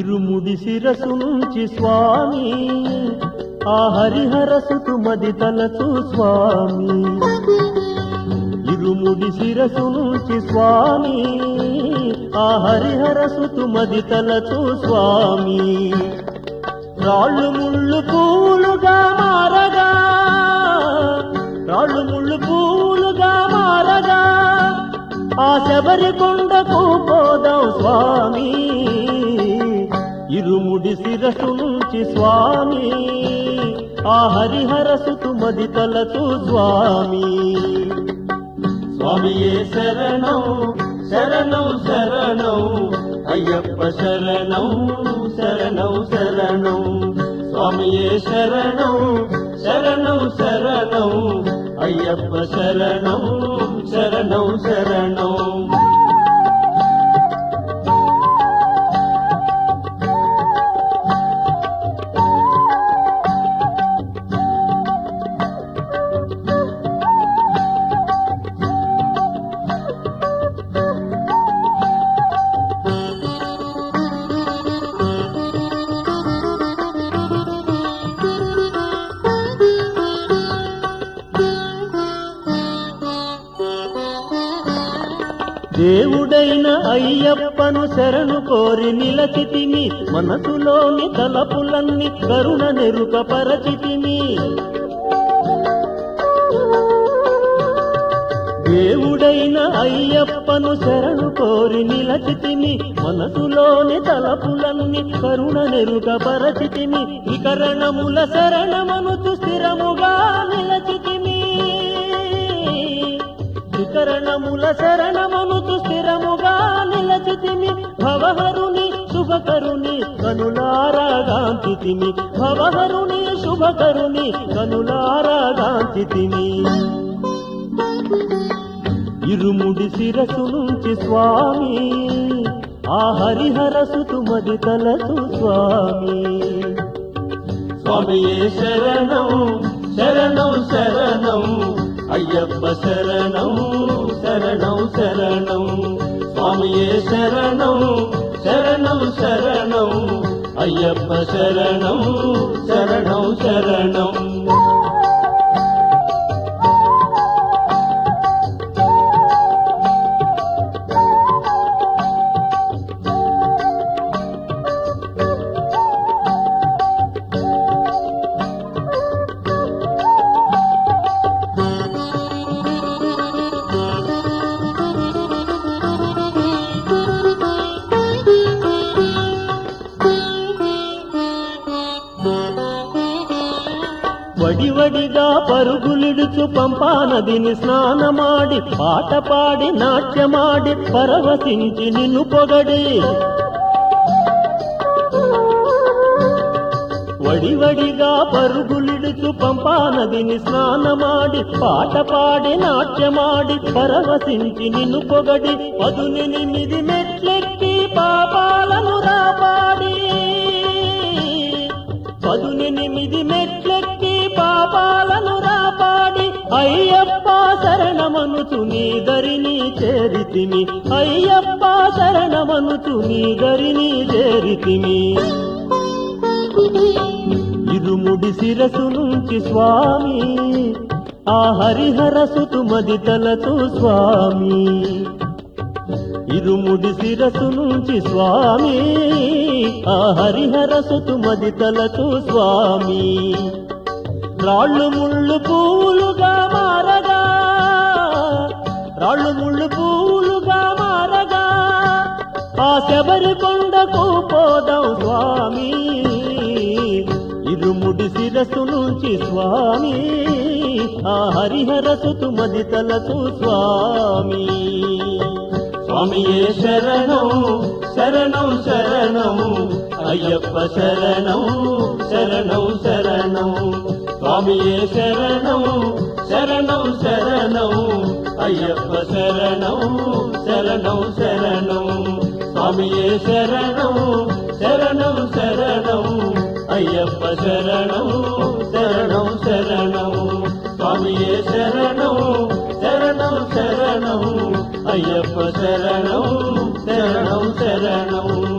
ఇరుముడి శిరసు నుంచి స్వామి ఆ హరిహర సుతుమది తలచు స్వామి ఇరుముడి శిరసు నుంచి స్వామి ఆ హరిహర సుతుమది తలచు స్వామి రాళ్ళు ముళ్ళు పూలుగా మారగా రాళ్ళు ముళ్ళు పూలుగా మారగా ఆ శబరి కొండకు పోదాం స్వామి ఇరుముడి శిరసు నుంచి స్వామి ఆ హరిహర సుతుమది తలచు స్వామి స్వామియే శరణం శరణం శరణం అయ్యప్ప శరణం శరణం శరణం స్వామియే శరణం శరణం శరణం అయ్యప్ప శరణం శరణం శరణం దేవుడైన అయ్యప్పను శరణు కోరి నిలచితిని మనసులోని తలపులన్నీ కరుణ నెరుక పరచితిని దేవుడైన అయ్యప్పను శరణు కోరి నిలచితిని మనసులోని తలపులన్నీ కరుణ నెరుక పరచితిని వికరణముల శరణమనుచు స్థిరముగా నిలచితిని వికరణముల శరణమనుచు స్థిరముగా నిలచితిమి భవహరుని శుభకరుని కనులారాగాంతిమి భవహరుని శుభకరుని కనులారాగాంతిమి ఇరుముడి శిరసు నుంచి స్వామి ఆ హరిహర సుతుమది తలసు స్వామి స్వామియే శరణం శరణం శరణం అయ్యప్ప శరణం శరణం శరణం స్వామియే శరణం శరణం శరణం అయ్యప్ప శరణం శరణం శరణం వడివడిగా పరుగులిడుచు పంపా నదిని స్నానమాడి పాట పాడి నాట్యమాడి పరవశించి నిన్ను పొగడి వడివడిగా పరుగులిడుచు పంపా నదిని స్నానమాడి పాట పాడి నాట్యమాడి పరవశించి నిన్ను పొగడి పదునెనిమిది మెట్లెక్కి పాపాలను రాపాడి పదునెనిమిది మెట్లెక్కి పాపాలను రాపాడి అయ్యప్ప శరణమనుచు నీ దరిని చేరితిమి అయ్యప్ప శరణమనుచు నీ దరిని చేరితిమి ఇరుముడి శిరసు నుంచి స్వామి ఆ హరిహర సుతుమది తలచు స్వామి ఇరుముడి శిరసు నుంచి స్వామి ఆ హరిహర సుతుమది తలచు స్వామి రాళ్ళు ముళ్ళు పూలుగా మారగా రాళ్ళు ముళ్ళు పూలుగా మారగా ఆ శబరి కొండకు పోదాం స్వామి ఇరుముడి శిరస్సు నుంచి స్వామి ఆ హరిహర సుతుమది తలచు స్వామి స్వామియే శరణం శరణం శరణం అయ్యప్ప శరణం శరణం శరణం స్వామియే శరణం శరణం శరణం అయ్యప్ప శరణం శరణం శరణం స్వామియే శరణం శరణం శరణం అయ్యప్ప శరణం శరణం శరణం స్వామియే శరణం శరణం శరణం అయ్యప్ప శరణం శరణం శరణం